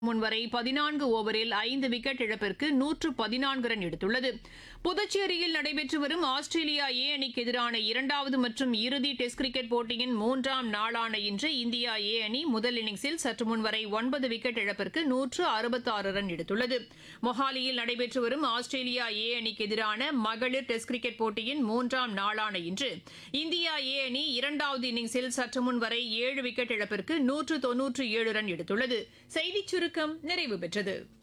முன்வரை பதினான்கு ஓவரில் ஐந்து விக்கெட் இழப்பிற்கு நூற்று பதினான்கு ரன் எடுத்துள்ளது புதுச்சேரியில் நடைபெற்று வரும் ஆஸ்திரேலியா ஏ அணிக்கு எதிரான இரண்டாவது மற்றும் இறுதி டெஸ்ட் கிரிக்கெட் போட்டியின் மூன்றாம் நாளான இன்று இந்தியா ஏ அணி முதல் இன்னிங்ஸில் சற்று முன்வரை ஒன்பது விக்கெட் இழப்பிற்கு நூற்று அறுபத்தாறு ரன் எடுத்துள்ளது மொஹாலியில் நடைபெற்று வரும் ஆஸ்திரேலியா ஏ அணிக்கு எதிரான மகளிர் டெஸ்ட் கிரிக்கெட் போட்டியின் மூன்றாம் நாளான இன்று இந்தியா ஏ அணி இரண்டாவது இன்னிங்ஸில் சற்று முன் வரை ஏழு விக்கெட் இழப்பிற்கு நூற்று தொன்னூற்று ஏழு ரன் எடுத்துள்ளது செய்திச் சுருக்கம் நிறைவு பெற்றது